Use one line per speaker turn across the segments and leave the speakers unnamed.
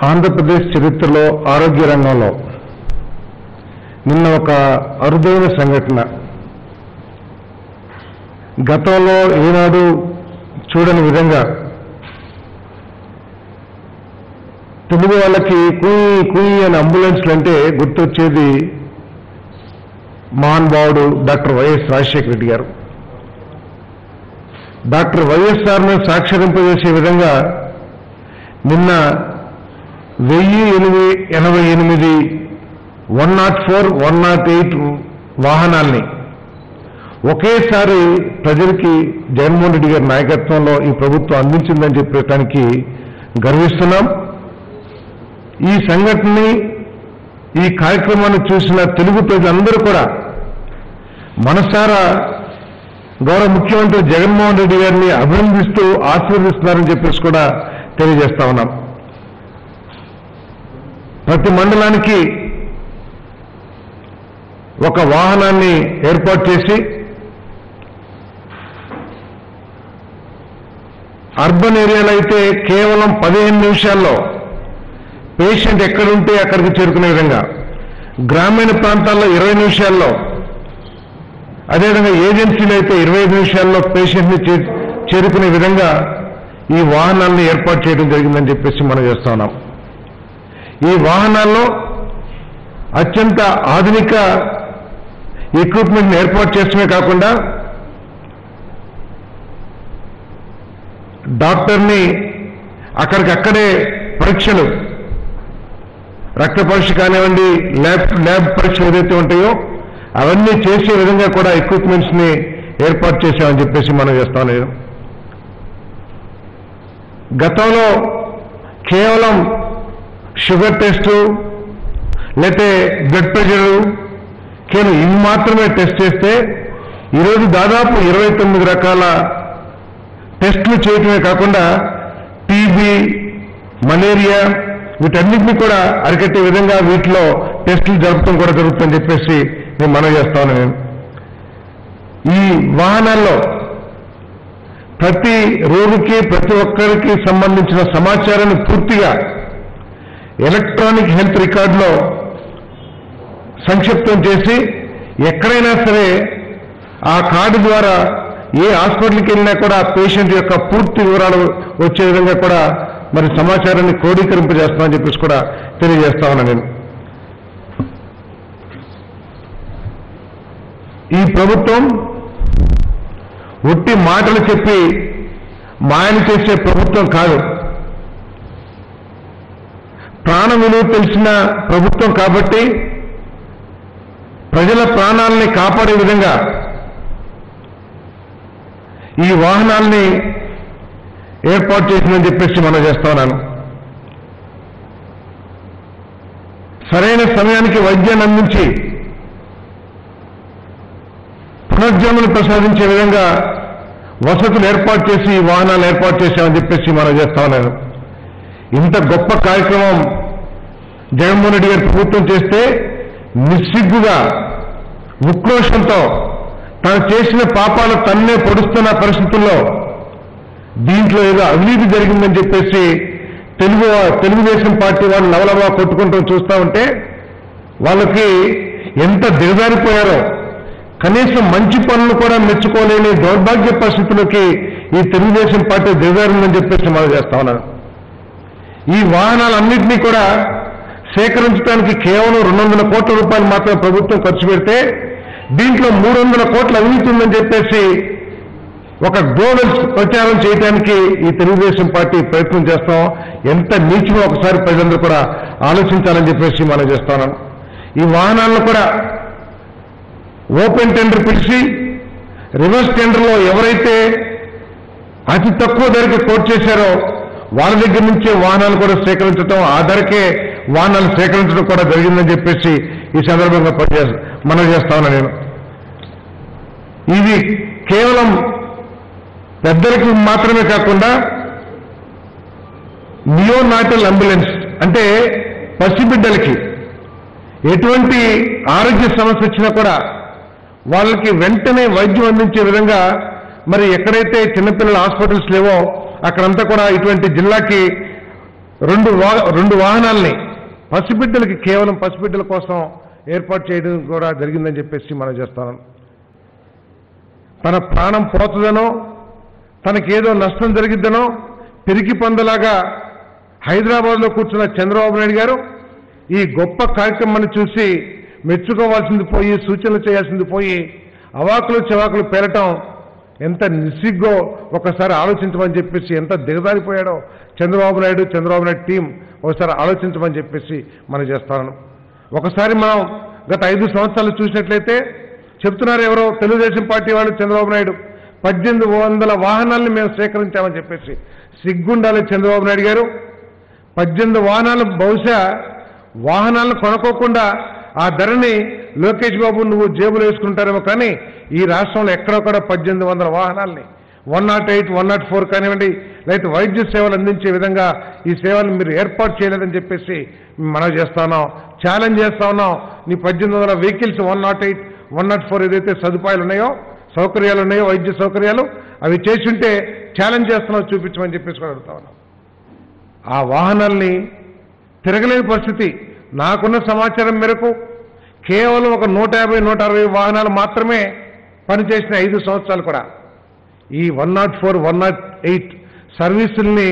ఆంధ్రప్రదేశ్ చరిత్రలో ఆరోగ్య రంగంలో నిన్న ఒక అరుదైన సంఘటన గతంలో ఈనాడు చూడని విధంగా తెలుగు వాళ్ళకి కుయి కుయి అని అంబులెన్స్లు అంటే గుర్తొచ్చేది మహానుభావుడు డాక్టర్ వైఎస్ రాజశేఖర రెడ్డి గారు డాక్టర్ వైఎస్ఆర్ను సాక్షరింపజేసే విధంగా నిన్న వెయ్యి ఎనిమిది ఎనభై ఎనిమిది one nought four one nought eight వాహనాల్ని ఒకేసారి ప్రజలకి జగన్మోహన్ రెడ్డి గారి నాయకత్వంలో ఈ ప్రభుత్వం అందించిందని చెప్పడానికి గర్విస్తున్నాం ఈ సంఘటనని ఈ కార్యక్రమాన్ని చూసిన తెలుగు ప్రజలందరూ కూడా మనసారా గౌరవ ముఖ్యమంత్రి జగన్మోహన్ రెడ్డి గారిని అభినందిస్తూ ఆశీర్వదిస్తున్నారని చెప్పేసి కూడా తెలియజేస్తా ఉన్నాం ప్రతి మండలానికి ఒక వాహనాన్ని ఏర్పాటు చేసి అర్బన్ ఏరియాలో అయితే కేవలం పదిహేను నిమిషాల్లో పేషెంట్ ఎక్కడుంటే అక్కడికి చేరుకునే విధంగా గ్రామీణ ప్రాంతాల్లో ఇరవై నిమిషాల్లో అదేవిధంగా ఏజెన్సీలు అయితే ఇరవై ఐదు నిమిషాల్లో పేషెంట్ని చే- చేరుకునే విధంగా ఈ వాహనాలను ఏర్పాటు చేయడం జరిగిందని చెప్పేసి మనం చేస్తా ఉన్నాం ఈ వాహనాల్లో అత్యంత ఆధునిక ఎక్విప్మెంట్ని ఏర్పాటు చేస్తమే కాకుండా డాక్టర్ని అక్కడికక్కడే పరీక్షలు రక్త పరీక్ష కానివ్వండి ల్యాబ్ ల్యాబ్ పరీక్షలు ఏదైతే ఉంటాయో అవన్నీ చేసే విధంగా కూడా ఎక్విప్మెంట్స్ ని ఏర్పాటు చేశామని చెప్పేసి మనం చేస్తాం నేను గతంలో కేవలం షుగర్ టెస్టు లేకపోతే బ్లడ్ ప్రెషరు కేవలం ఇవి మాత్రమే టెస్ట్ చేస్తే ఈరోజు దాదాపు ఇరవై తొమ్మిది రకాల టెస్టులు చేయటమే కాకుండా టీబీ మలేరియా వీటన్నిటిని కూడా అరికట్టే విధంగా వీటిలో టెస్టులు జరపడం కూడా జరుగుతుందని చెప్పేసి నేను మనం చేస్తాను నేను ఈ వాహనాల్లో ప్రతి రోగికి ప్రతి ఒక్కరికి సంబంధించిన సమాచారాన్ని పూర్తిగా ఎలక్ట్రానిక్ హెల్త్ రికార్డులో సంక్షిప్తం చేసి ఎక్కడైనా సరే ఆ కార్డు ద్వారా ఏ హాస్పిటల్కి వెళ్ళినా కూడా ఆ పేషెంట్ యొక్క పూర్తి వివరాలు వచ్చే విధంగా కూడా మరి సమాచారాన్ని క్రోడీకరింపజేస్తామని చెప్పేసి కూడా తెలియజేస్తా ఉన్నాను నేను ఈ ప్రభుత్వం ఒట్టి మాటలు చెప్పి మాయలు చేసే ప్రభుత్వం కాదు ప్రాణ విలువ తెలిసిన ప్రభుత్వం కాబట్టి ప్రజల ప్రాణాలని కాపాడే విధంగా ఈ వాహనాల్ని ఏర్పాటు చేసిందని చెప్పేసి మనం చేస్తా ఉన్నాను సరైన సమయానికి వైద్యాన్ని అందించి పునర్జన్మను ప్రసాదించే విధంగా వసతులు ఏర్పాటు చేసి ఈ వాహనాలు ఏర్పాటు చేశామని చెప్పేసి మనం చేస్తా ఉన్నాను ఇంత గొప్ప కార్యక్రమం జగన్మోహన్ రెడ్డి గారి ప్రభుత్వం చేస్తే నిస్సిగ్గుగా ఉక్రోషంతో తాను చేసిన పాపాలు తన్నే పొడుస్తున్న పరిస్థితుల్లో దీంట్లో ఏదో అవినీతి జరిగిందని చెప్పేసి తెలుగు తెలుగుదేశం పార్టీ వాళ్ళు లవలవా కొట్టుకుంటూ చూస్తా ఉంటే వాళ్ళకి ఎంత దిగజారిపోయారో కనీసం మంచి పనులు కూడా మెచ్చుకోలేని దౌర్భాగ్య పరిస్థితులకి ఈ తెలుగుదేశం పార్టీ దిగజారిందని చెప్పేసి మనం చేస్తా ఉన్నాను ఈ వాహనాలన్నింటినీ కూడా సేకరించడానికి కేవలం రెండు వందల కోట్ల రూపాయలు మాత్రం ప్రభుత్వం ఖర్చు పెడితే దీంట్లో మూడు వందల కోట్ల అవినీతి ఉందని చెప్పేసి ఒక గ్లోబల్ ప్రచారం చేయడానికి ఈ తెలుగుదేశం పార్టీ ప్రయత్నం చేస్తాం ఎంత నీచమో ఒకసారి ప్రజలందరూ కూడా ఆలోచించాలని చెప్పేసి మనం చేస్తాను ఈ వాహనాలను కూడా ఓపెన్ టెండర్ పిలిచి రివర్స్ టెండర్లో ఎవరైతే అతి తక్కువ ధరకి కోట్ చేశారో వాళ్ళ దగ్గర నుంచే వాహనాలు కూడా సేకరించడం ఆ ధరకే వాహనాలు సేకరించడం కూడా జరిగిందని చెప్పేసి ఈ సందర్భంగా పనిచే మనం చేస్తా ఉన్నా నేను ఇది కేవలం పెద్దలకి మాత్రమే కాకుండా నియోనాటల్ అంబులెన్స్ అంటే పసిబిడ్డలకి ఎటువంటి ఆరోగ్య సమస్య వచ్చినా కూడా వాళ్ళకి వెంటనే వైద్యం అందించే విధంగా మరి ఎక్కడైతే చిన్నపిల్లల హాస్పిటల్స్ లేవో అక్కడంతా కూడా ఇటువంటి జిల్లాకి రెండు వా- రెండు వాహనాల్ని పసిబిడ్డలకి కేవలం పసిబిడ్డల కోసం ఏర్పాటు చేయడం కూడా జరిగిందని చెప్పేసి మనం చేస్తాను తన ప్రాణం పోతుందనో తనకేదో నష్టం జరిగిద్దనో పిరికి పందలాగా హైదరాబాద్లో కూర్చున్న చంద్రబాబు నాయుడు గారు ఈ గొప్ప కార్యక్రమాన్ని చూసి మెచ్చుకోవాల్సింది పోయి సూచనలు చేయాల్సింది పోయి అవాకులు చెవాకులు పేరటం ఎంత నిస్సిగ్గో ఒకసారి ఆలోచించమని చెప్పేసి ఎంత దిగజారిపోయాడో చంద్రబాబు నాయుడు చంద్రబాబు నాయుడు టీం ఒకసారి ఆలోచించమని చెప్పేసి మనం చేస్తాను ఒకసారి మనం గత ఐదు సంవత్సరాలు చూసినట్లయితే చెప్తున్నారు ఎవరో తెలుగుదేశం పార్టీ వాళ్ళు చంద్రబాబు నాయుడు పద్దెనిమిది వందల వాహనాలను మేము సేకరించామని చెప్పేసి సిగ్గుండాలి చంద్రబాబు నాయుడు గారు పద్దెనిమిది వాహనాలు బహుశా వాహనాలను కొనుక్కోకుండా ఆ ధరని లోకేష్ బాబు నువ్వు జేబులు వేసుకుంటారేమో కానీ ఈ రాష్ట్రంలో ఎక్కడొక్కడ పద్దెనిమిది వందల వాహనాల్ని one nought eight one nought four కానివ్వండి లేకపోతే వైద్య సేవలు అందించే విధంగా ఈ సేవలు మీరు ఏర్పాటు చేయలేదని చెప్పేసి మనం చేస్తా ఉన్నాం ఛాలెంజ్ చేస్తా ఉన్నాం నీ పద్దెనిమిది వందల vehicles one nought eight one nought four ఏదైతే సదుపాయాలు ఉన్నాయో సౌకర్యాలు ఉన్నాయో వైద్య సౌకర్యాలు అవి చేస్తుంటే ఛాలెంజ్ చేస్తున్నావు చూపించమని చెప్పేసి కూడా అడుగుతా ఉన్నాం ఆ వాహనాల్ని తిరగలేని పరిస్థితి నాకున్న సమాచారం మేరకు కేవలం ఒక నూట యాభై నూట అరవై వాహనాలు మాత్రమే పనిచేసిన ఐదు సంవత్సరాలు కూడా ఈ one nought four one nought eight సర్వీసుల్ని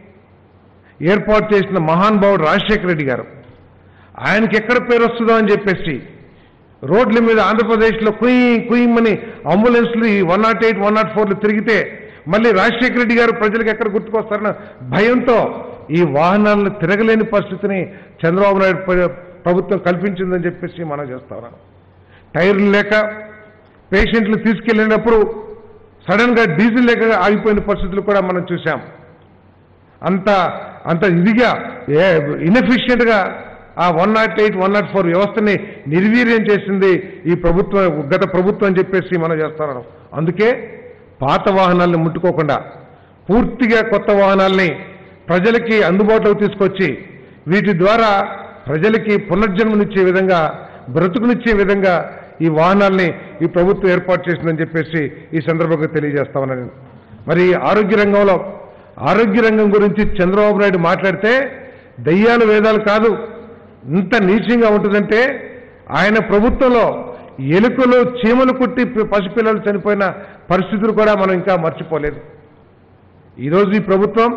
ఏర్పాటు చేసిన మహానుభావుడు రాజశేఖర రెడ్డి గారు ఆయనకి ఎక్కడ పేరు వస్తుందో అని చెప్పేసి రోడ్ల మీద ఆంధ్రప్రదేశ్లో కుయి కుయ్యమని అంబులెన్స్లు ఈ one nought eight one nought ఫోర్లు తిరిగితే మళ్ళీ రాజశేఖర రెడ్డి గారు ప్రజలకు ఎక్కడ గుర్తుకొస్తారన్న భయంతో ఈ వాహనాలను తిరగలేని పరిస్థితిని చంద్రబాబు నాయుడు ప్ర- ప్రభుత్వం కల్పించిందని చెప్పేసి మనం చేస్తా ఉన్నాం టైర్లు లేక పేషెంట్లు తీసుకెళ్ళినప్పుడు సడన్గా డీజిల్ లేక ఆగిపోయిన పరిస్థితులు కూడా మనం చూసాం అంత అంత ఇదిగా ఏ ఇన్ఎఫిషియెంట్గా ఆ one nought eight one nought four వ్యవస్థని నిర్వీర్యం చేసింది ఈ ప్రభుత్వం గత ప్రభుత్వం అని చెప్పేసి మనం చేస్తున్నాం అందుకే పాత వాహనాల్ని ముట్టుకోకుండా పూర్తిగా కొత్త వాహనాల్ని ప్రజలకి అందుబాటులోకి తీసుకొచ్చి వీటి ద్వారా ప్రజలకి పునర్జన్మనిచ్చే విధంగా బ్రతుకునిచ్చే విధంగా ఈ వాహనాల్ని ఈ ప్రభుత్వం ఏర్పాటు చేసిందని చెప్పేసి ఈ సందర్భంగా తెలియజేస్తా ఉన్నాను నేను. మరి ఆరోగ్య రంగంలో ఆరోగ్య రంగం గురించి చంద్రబాబు నాయుడు మాట్లాడితే దయ్యాలు వేదాలు కాదు ఇంత నీచంగా ఉంటుందంటే ఆయన ప్రభుత్వంలో ఎలుకలు చీమలు కుట్టి పి- పసిపిల్లలు చనిపోయిన పరిస్థితులు కూడా మనం ఇంకా మర్చిపోలేదు ఈరోజు ఈ ప్రభుత్వం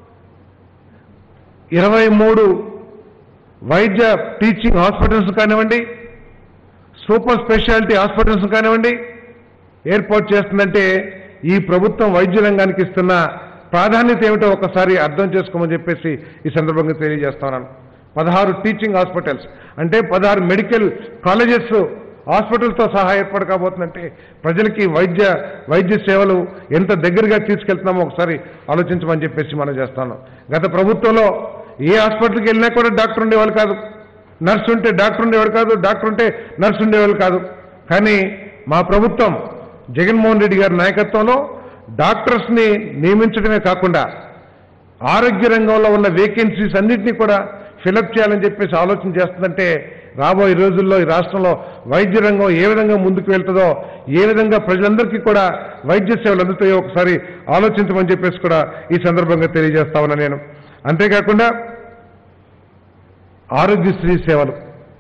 ఇరవై మూడు వైద్య టీచింగ్ హాస్పిటల్స్ కానివ్వండి సూపర్ స్పెషాలిటీ హాస్పిటల్స్ కానివ్వండి ఏర్పాటు చేస్తుందంటే ఈ ప్రభుత్వం వైద్య రంగానికి ఇస్తున్న ప్రాధాన్యత ఏమిటో ఒకసారి అర్థం చేసుకోమని చెప్పేసి ఈ సందర్భంగా తెలియజేస్తున్నాను పదహారు టీచింగ్ హాస్పిటల్స్ అంటే పదహారు మెడికల్ కాలేజెస్ హాస్పిటల్తో సహా ఏర్పాటు కాబోతుందంటే ప్రజలకి వైద్య వైద్య సేవలు ఎంత దగ్గరగా తీసుకెళ్తున్నామో ఒకసారి ఆలోచించమని చెప్పేసి మనం చేస్తాను గత ప్రభుత్వంలో ఏ హాస్పిటల్కి వెళ్ళినా కూడా డాక్టర్ ఉండేవాళ్ళు కాదు నర్సు ఉంటే డాక్టర్ ఉండేవాడు కాదు డాక్టర్ ఉంటే నర్సు ఉండేవాళ్ళు కాదు కానీ మా ప్రభుత్వం జగన్మోహన్ రెడ్డి గారి నాయకత్వంలో డాక్టర్స్ని నియమించడమే కాకుండా ఆరోగ్య రంగంలో ఉన్న వేకెన్సీస్ అన్నింటినీ కూడా ఫిలప్ చేయాలని చెప్పేసి ఆలోచన చేస్తుందంటే రాబోయే రోజుల్లో ఈ రాష్ట్రంలో వైద్య రంగం ఏ విధంగా ముందుకు వెళ్తుందో ఏ విధంగా ప్రజలందరికీ కూడా వైద్య సేవలు అందుతాయో ఒకసారి ఆలోచించమని చెప్పేసి కూడా ఈ సందర్భంగా తెలియజేస్తా ఉన్నా నేను అంతేకాకుండా ఆరోగ్యశ్రీ సేవలు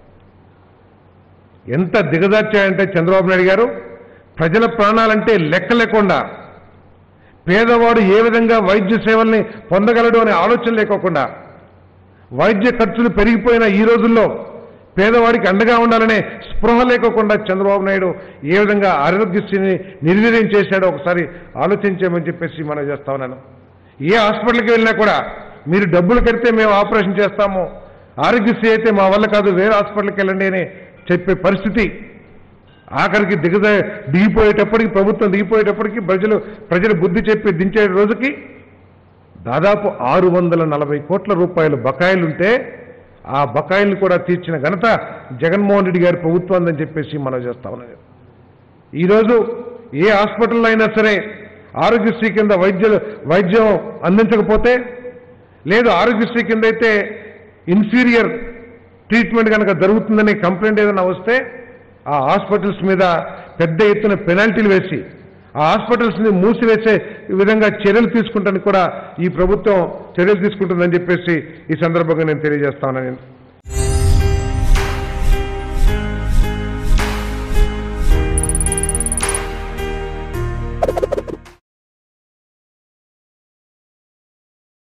ఎంత దిగజార్చాయంటే చంద్రబాబు నాయుడు గారు ప్రజల ప్రాణాలంటే లెక్క లేకుండా పేదవాడు ఏ విధంగా వైద్య సేవల్ని పొందగలడు అనే ఆలోచన లేకోకుండా వైద్య ఖర్చులు పెరిగిపోయిన ఈ రోజుల్లో పేదవాడికి అండగా ఉండాలనే స్పృహ లేకోకుండా చంద్రబాబు నాయుడు ఏ విధంగా ఆరోగ్యశ్రీని నిర్వీర్యం చేశాడో ఒకసారి ఆలోచించామని చెప్పేసి మనం చేస్తా ఉన్నాను ఏ హాస్పిటల్కి వెళ్ళినా కూడా మీరు డబ్బులు కడితే మేము ఆపరేషన్ చేస్తాము ఆరోగ్యశ్రీ అయితే మా వల్ల కాదు వేరే హాస్పిటల్కి వెళ్ళండి అని చెప్పే పరిస్థితి ఆఖరికి దిగద దిగిపోయేటప్పటికి ప్రభుత్వం దిగిపోయేటప్పటికి ప్రజలు ప్రజలు బుద్ధి చెప్పి దించే రోజుకి దాదాపు ఆరు వందల నలభై కోట్ల రూపాయలు బకాయిలుంటే ఆ బకాయిలను కూడా తీర్చిన ఘనత జగన్మోహన్ రెడ్డి గారి ప్రభుత్వం అని చెప్పేసి మనం చేస్తా ఉన్నాం ఈరోజు ఏ హాస్పిటల్లో అయినా సరే ఆరోగ్యశ్రీ కింద వైద్య వైద్యం అందించకపోతే లేదు ఆరోగ్యశ్రీ కింద అయితే ఇన్ఫీరియర్ ట్రీట్మెంట్ కనుక జరుగుతుందనే కంప్లైంట్ ఏదైనా వస్తే ఆ హాస్పిటల్స్ మీద పెద్ద ఎత్తున పెనాల్టీలు వేసి ఆ హాస్పిటల్స్ ని మూసివేసే విధంగా చర్యలు తీసుకుంటానికి కూడా ఈ ప్రభుత్వం చర్యలు తీసుకుంటుందని చెప్పేసి ఈ సందర్భంగా నేను తెలియజేస్తా ఉన్నాను